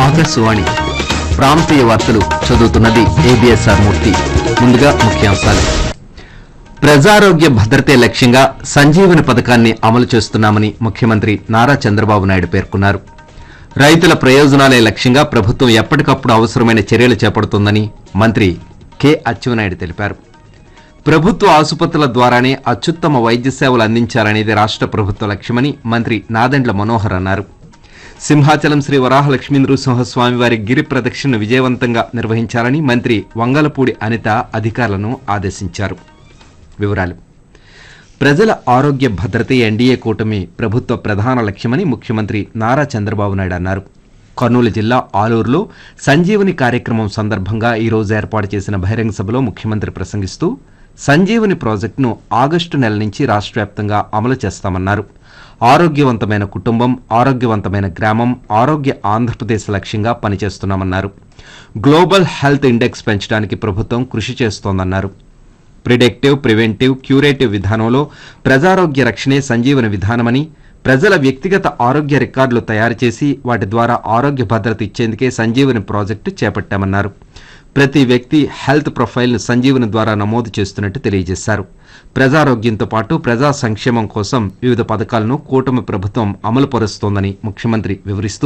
ఆకాశవాణి ప్రాంతీయ వార్తలు చదువుతున్నది ఏబిఎస్ఆర్ మూర్తి ముందుగా ముఖ్యాంశాలు ప్రజారోగ్య భద్రతే లక్ష్యంగా సంజీవని పథకాన్ని అమలు చేస్తున్నామని ముఖ్యమంత్రి నారా చంద్రబాబు నాయుడు పేర్కొన్నారు రైతుల ప్రయోజనాలే లక్ష్యంగా ప్రభుత్వం ఎప్పటికప్పుడు అవసరమైన చర్యలు చేపడుతోందని మంత్రి కె అచ్చెన్నాయుడు తెలిపారు ప్రభుత్వ ఆసుపత్రుల ద్వారానే అత్యుత్తమ వైద్య సేవలు అందించాలనేది రాష్ట్ర ప్రభుత్వ లక్ష్యమని మంత్రి నాదెండ్ల మనోహర్ అన్నారు సింహాచలం శ్రీ వరాహ లక్ష్మీ నృసింహస్వామి వారి గిరి ప్రదక్షిణను విజయవంతంగా నిర్వహించాలని మంత్రి వంగలపూడి అనిత అధికారులను ఆదేశించారు వివరాలు ప్రజల ఆరోగ్య భద్రతే ఎన్డీఏ కూటమి ప్రభుత్వ ప్రధాన లక్ష్యమని ముఖ్యమంత్రి నారా చంద్రబాబు నాయుడు అన్నారు కర్నూలు జిల్లా ఆలూరులో సంజీవని కార్యక్రమం సందర్భంగా ఈ రోజు ఏర్పాటు చేసిన బహిరంగ సభలో ముఖ్యమంత్రి ప్రసంగిస్తూ సంజీవని ప్రాజెక్టును ఆగస్టు నెల నుంచి రాష్ట్ర వ్యాప్తంగా అమలు చేస్తామన్నారు ఆరోగ్యవంతమైన కుటుంబం ఆరోగ్యవంతమైన గ్రామం ఆరోగ్య ఆంధ్రప్రదేశ్ లక్ష్యంగా పనిచేస్తున్నామన్నారు గ్లోబల్ హెల్త్ ఇండెక్స్ పెంచడానికి ప్రభుత్వం కృషి చేస్తోందన్నారు ప్రిడెక్టివ్ ప్రివెంటివ్ క్యూరేటివ్ విధానంలో ప్రజారోగ్య రక్షణే సంజీవన విధానమని ప్రజల వ్యక్తిగత ఆరోగ్య రికార్డులు తయారు చేసి వాటి ద్వారా ఆరోగ్య భద్రత ఇచ్చేందుకే సంజీవని ప్రాజెక్టు చేపట్టామన్నారు ప్రతి వ్యక్తి హెల్త్ ప్రొఫైల్ను సంజీవని ద్వారా నమోదు చేస్తున్నట్టు తెలియజేశారు ప్రజారోగ్యంతో పాటు ప్రజా సంక్షేమం కోసం వివిధ పథకాలను కూటమి ప్రభుత్వం అమలు పరుస్తోందని ముఖ్యమంత్రి వివరిస్తూ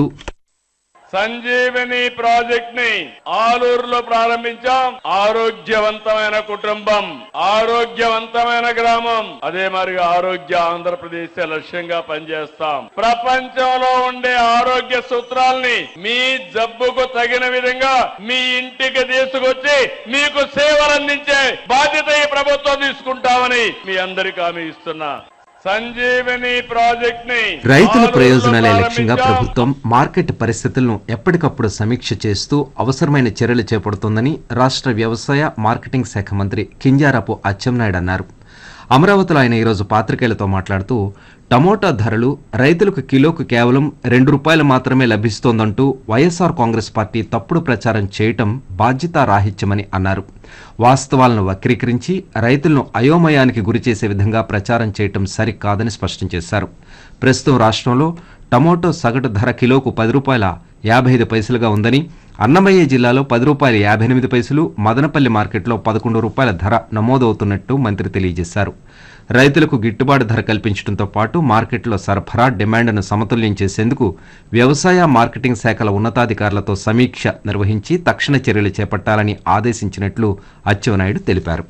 సంజీవని ప్రాజెక్ట్ ని ఆలూరులో ప్రారంభించాం ఆరోగ్యవంతమైన కుటుంబం ఆరోగ్యవంతమైన గ్రామం అదే మరి ఆరోగ్య ఆంధ్రప్రదేశ్ లక్ష్యంగా పనిచేస్తాం ప్రపంచంలో ఉండే ఆరోగ్య సూత్రాల్ని మీ జబ్బుకు తగిన విధంగా మీ ఇంటికి తీసుకొచ్చి మీకు సేవలు అందించే బాధ్యత ఈ ప్రభుత్వం తీసుకుంటామని మీ అందరికీ హామీ ఇస్తున్నా సంజీవని ప్రాజెక్ట్ ని రైతుల ఆలూరులో ప్రయోజనాలే లక్ష్యంగా ప్రారంభించాం. ప్రభుత్వం మార్కెట్ పరిస్థితులను ఎప్పటికప్పుడు సమీక్ష చేస్తూ అవసరమైన చర్యలు చేపడుతోందని రాష్ట్ర వ్యవసాయ మార్కెటింగ్ శాఖ మంత్రి కింజారపు అచ్చెన్నాయుడు అన్నారు అమరావతిలో ఆయన ఈరోజు పాత్రికేయులతో మాట్లాడుతూ టమోటా ధరలు రైతులకు కిలోకు కేవలం రెండు రూపాయలు మాత్రమే లభిస్తోందంటూ వైఎస్ఆర్ కాంగ్రెస్ పార్టీ తప్పుడు ప్రచారం చేయటం బాధ్యతారాహిత్యమని అన్నారు వాస్తవాలను వక్రీకరించి రైతులను అయోమయానికి గురిచేసే విధంగా ప్రచారం చేయటం సరికాదని స్పష్టం చేశారు ప్రస్తుతం రాష్ట్రంలో టమోటో సగటు ధర కిలోకు పది రూపాయల యాభై ఐదు పైసలుగా ఉందని అన్నమయ్య జిల్లాలో పది రూపాయల యాభై ఎనిమిది పైసలు మదనపల్లి మార్కెట్లో పదకొండు రూపాయల ధర నమోదవుతున్నట్టు మంత్రి తెలియజేశారు రైతులకు గిట్టుబాటు ధర కల్పించడంతో పాటు మార్కెట్లో సరఫరా డిమాండ్ను సమతుల్యం చేసేందుకు వ్యవసాయ మార్కెటింగ్ శాఖల ఉన్నతాధికారులతో సమీక్ష నిర్వహించి తక్షణ చర్యలు చేపట్టాలని ఆదేశించినట్లు అచ్చెన్నాయుడు తెలిపారు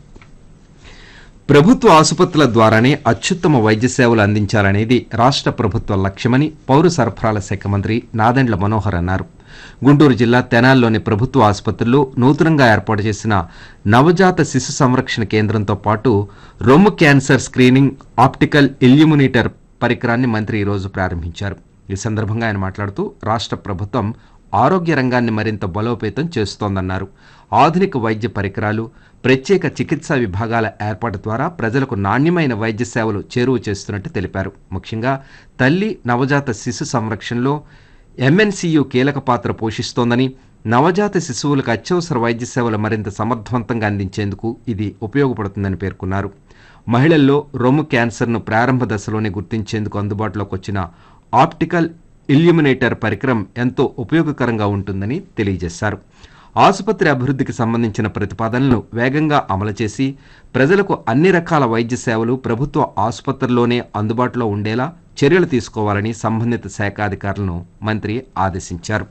ప్రభుత్వ ఆసుపత్రుల ద్వారానే అత్యుత్తమ వైద్య సేవలు అందించాలనేది రాష్ట్ర ప్రభుత్వ లక్ష్యమని పౌర సరఫరాల శాఖ మంత్రి నాదెండ్ల మనోహర్ అన్నారు గుంటూరు జిల్లా తెనాల్లోని ప్రభుత్వ ఆసుపత్రుల్లో నూతనంగా ఏర్పాటు చేసిన నవజాత శిశు సంరక్షణ కేంద్రంతో పాటు రొమ్ము క్యాన్సర్ స్క్రీనింగ్ ఆప్టికల్ ఇల్యూమినేటర్ పరికరాన్ని మంత్రి ఈరోజు ప్రారంభించారు ఈ సందర్భంగా ఆయన మాట్లాడుతూ రాష్ట్ర ప్రభుత్వం ఆరోగ్య రంగాన్ని మరింత బలోపేతం చేస్తోందన్నారు ఆధునిక వైద్య పరికరాలు ప్రత్యేక చికిత్సా విభాగాల ఏర్పాటు ద్వారా ప్రజలకు నాణ్యమైన వైద్య సేవలు చేరువ చేస్తున్నట్టు తెలిపారు ముఖ్యంగా తల్లి నవజాత శిశు సంరక్షణలో ఎంఎన్సీయు కీలక పాత్ర పోషిస్తోందని నవజాత శిశువులకు అత్యవసర వైద్య సేవలు మరింత సమర్థవంతంగా అందించేందుకు ఇది ఉపయోగపడుతుందని పేర్కొన్నారు మహిళల్లో రొమ్ము క్యాన్సర్ను ప్రారంభ దశలోనే గుర్తించేందుకు అందుబాటులోకి వచ్చిన ఆప్టికల్ ఇల్యూమినేటర్ పరికరం ఎంతో ఉపయోగకరంగా ఉంటుందని తెలియజేశారు ఆసుపత్రి అభివృద్ధికి సంబంధించిన ప్రతిపాదనలను వేగంగా అమలు చేసి ప్రజలకు అన్ని రకాల వైద్య సేవలు ప్రభుత్వ ఆసుపత్రుల్లోనే అందుబాటులో ఉండేలా చర్యలు తీసుకోవాలని సంబంధిత శాఖ అధికారులను మంత్రి ఆదేశించారు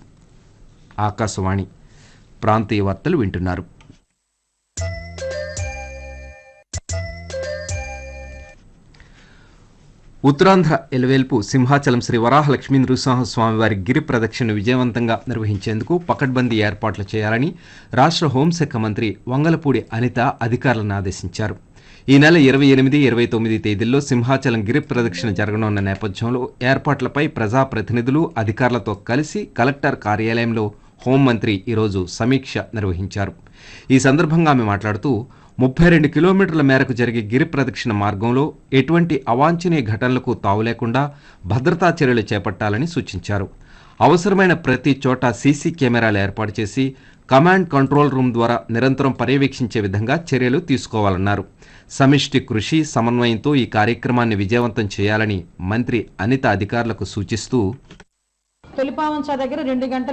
ఆకాశవాణి ప్రాంతీయ వార్తలు వింటున్నారు ఉత్తరాంధ్ర ఎలవేల్పు సింహాచలం శ్రీ వరాహ లక్ష్మీ నృసింహస్వామి వారి గిరి ప్రదక్షిణ విజయవంతంగా నిర్వహించేందుకు పకడ్బందీ ఏర్పాట్లు చేయాలని రాష్ట్ర హోంశాఖ మంత్రి వంగలపూడి అనిత అధికారులను ఆదేశించారు ఈ నెల ఇరవై ఎనిమిది ఇరవై తొమ్మిది తేదీల్లో సింహాచలం గిరి ప్రదక్షిణ జరగనున్న నేపథ్యంలో ఏర్పాట్లపై ప్రజాప్రతినిధులు అధికారులతో కలిసి కలెక్టర్ కార్యాలయంలో హోంమంత్రి ఈరోజు సమీక్ష నిర్వహించారు ఈ సందర్భంగా ఆమె మాట్లాడుతూ ముప్పై రెండు కిలోమీటర్ల మేరకు జరిగే గిరి ప్రదక్షిణ మార్గంలో ఎటువంటి అవాంఛనీయ ఘటనలకు తావు లేకుండా భద్రతా చర్యలు చేపట్టాలని సూచించారు అవసరమైన ప్రతి చోట సీసీ కెమెరాలు ఏర్పాటు చేసి కమాండ్ కంట్రోల్ రూమ్ ద్వారా నిరంతరం పర్యవేక్షించే విధంగా చర్యలు తీసుకోవాలన్నారు సమిష్టి కృషి సమన్వయంతో ఈ కార్యక్రమాన్ని విజయవంతం చేయాలని మంత్రి అనిత అధికారులకు సూచిస్తూ తొలిపావంచ దగ్గర రెండు గంటల